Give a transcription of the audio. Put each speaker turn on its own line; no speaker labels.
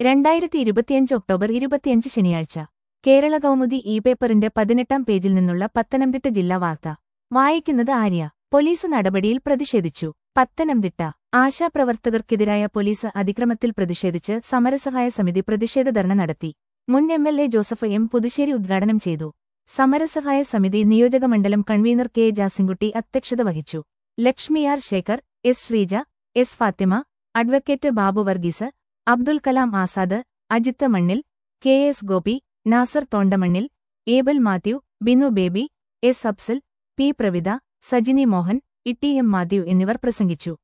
രണ്ടായിരത്തി ഇരുപത്തിയഞ്ച് ഒക്ടോബർ ഇരുപത്തിയഞ്ച് ശനിയാഴ്ച കേരള കൗമുദി ഇ പേപ്പറിന്റെ പതിനെട്ടാം പേജിൽ നിന്നുള്ള പത്തനംതിട്ട ജില്ലാ വാർത്ത വായിക്കുന്നത് ആര്യ പോലീസ് നടപടിയിൽ പ്രതിഷേധിച്ചു പത്തനംതിട്ട ആശാപ്രവർത്തകർക്കെതിരായ പോലീസ് അതിക്രമത്തിൽ പ്രതിഷേധിച്ച് സമരസഹായ സമിതി പ്രതിഷേധ ധർണ നടത്തി മുൻ M L A Joseph M Puthussery ഉദ്ഘാടനം ചെയ്തു സമരസഹായ സമിതി നിയോജകമണ്ഡലം കൺവീനർ കെ ജാസിൻകുട്ടി അധ്യക്ഷത വഹിച്ചു Lakshmi R Sekhar S Sreeja S Fathima advocate Babu Varghese Abdul Kalam Azad Ajith Mannil K S Gopi Nasar Thondamannil Abel Mathew Binu Baby S Absal P Pravitha Sajini Mohan Itty M Mathew എന്നിവർ പ്രസംഗിച്ചു